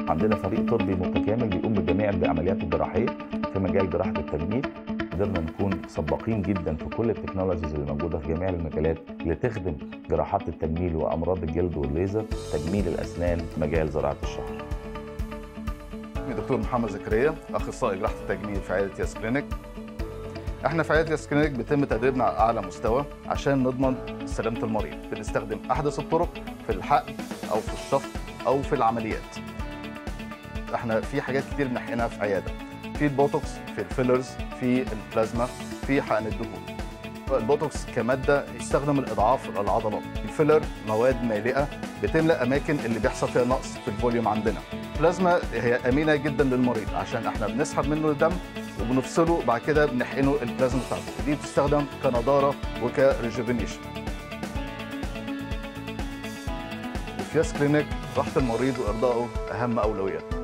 عندنا فريق طبي متكامل بيقوم بجميع العمليات الجراحيه في مجال جراحه التجميل قدرنا نكون سباقين جدا في كل التكنولوجيز اللي موجوده في جميع المجالات اللي تخدم جراحات التجميل وامراض الجلد والليزر تجميل الاسنان مجال زراعه الشعر اسمي دكتور محمد زكريا اخصائي جراحه التجميل في عياده ياس كلينيك احنا في عياده ياس كلينيك بيتم تدريبنا على اعلى مستوى عشان نضمن سلامه المريض بنستخدم احدث الطرق في الحقن او في الشفط او في العمليات احنا في حاجات كتير بنحقنها في عياده في البوتوكس في الفيلرز في البلازما في حقن الدهون البوتوكس كماده يستخدم لاضعاف العضلات الفيلر مواد مالئه بتملى اماكن اللي بيحصل فيها نقص في الفوليوم عندنا البلازما هي امينه جدا للمريض عشان احنا بنسحب منه الدم وبنفصله بعد كده بنحقنه البلازما بتاعته دي بتستخدم كنضاره وكريجوفينيشن وفي ياس كلينيك راحه المريض وارضائه اهم اولويات